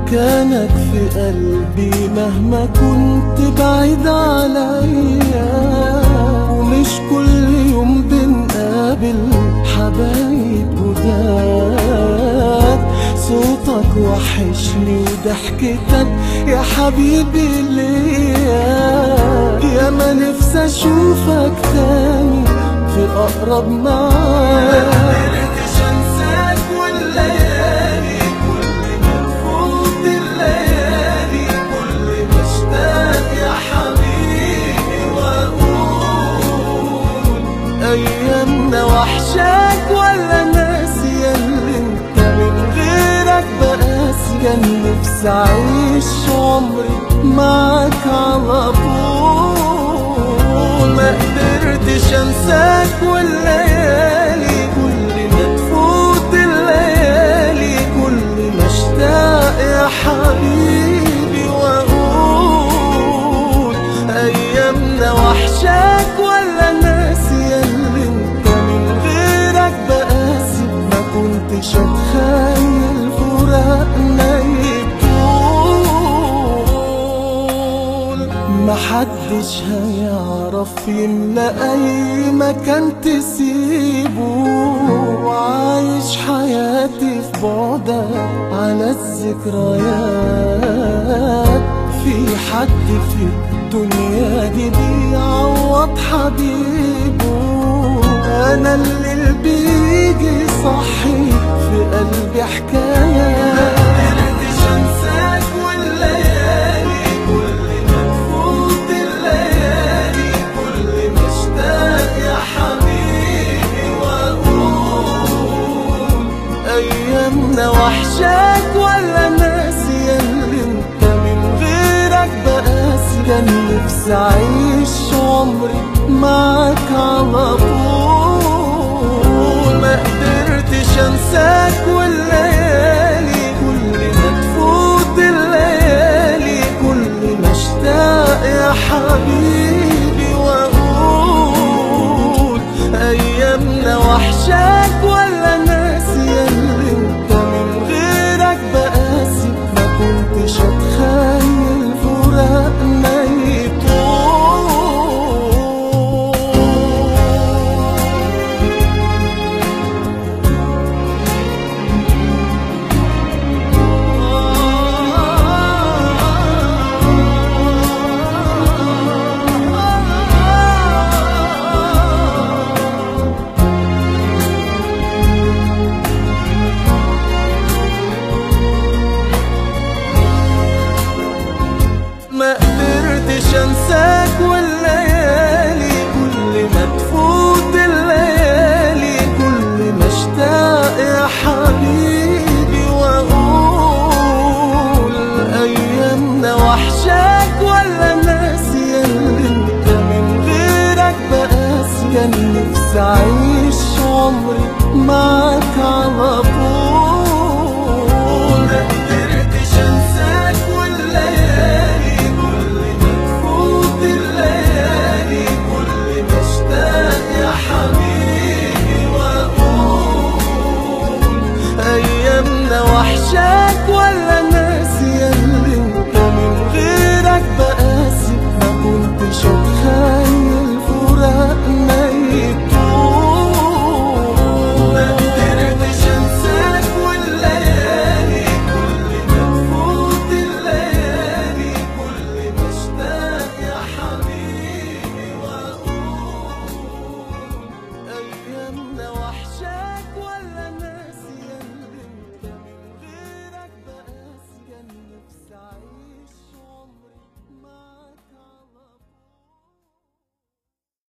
مكانك في قلبي مهما كنت بعيد عليا ومش كل يوم بنقابل حبايب جداد صوتك وحشني وضحكتك يا حبيبي ليا يا ما نفسي اشوفك تاني في اقرب معاد انساك والليالي كل ما تفوت الليالي كل ما اشتاق يا حبيبي واقول ايامنا وحشاك ولا ناسي اللي انت من غيرك بقاسي كان نفسي اعيش عمري معاك على طول ما قدرتش انساك والليالي كل ما تفوت الليالي كل ما اشتاق يا حبيبي واقول ايامنا وحشاك ولا ناسي اللي انت من غيرك بقاسي ما كنتش اتخيل فراقنا يطول محدش هيعرف يملى اي مكان تسيبه وعايش حياتي في بعدك على الذكريات في حد في الدنيا دي بيعوض حبيبه انا اللي بيجي صحي في قلبي حكايات مقدرتش انساك والليالي كل ما تفوت الليالي كل ما اشتاق يا حبيبي واقول ايامنا وحشاك ولا ناسي اللي انت من غيرك بقاسي كان نفسي اعيش عمري معاك على طول ما قدرتش انساك والليالي كل ما تفوت الليالي كل ما اشتاق يا حبيبي واقول ايامنا وحشاك ولا ناسي اللي انت من غيرك بقاسي ما كنتش اتخيل فراقنا يطول ما قدرتش انساك والليالي كل ما تفوت الليالي كل ما اشتاق يا حبيبي واقول ايامنا وحشاك ولا ناسي اللي انت من غيرك بقاسي كان نفسي اعيش عمري معاك على طول ما قدرتش انساك والليالي كل ما تفوت الليالي كل ما اشتاق يا حبيبي واقول ايامنا وحشاك ولا ناسي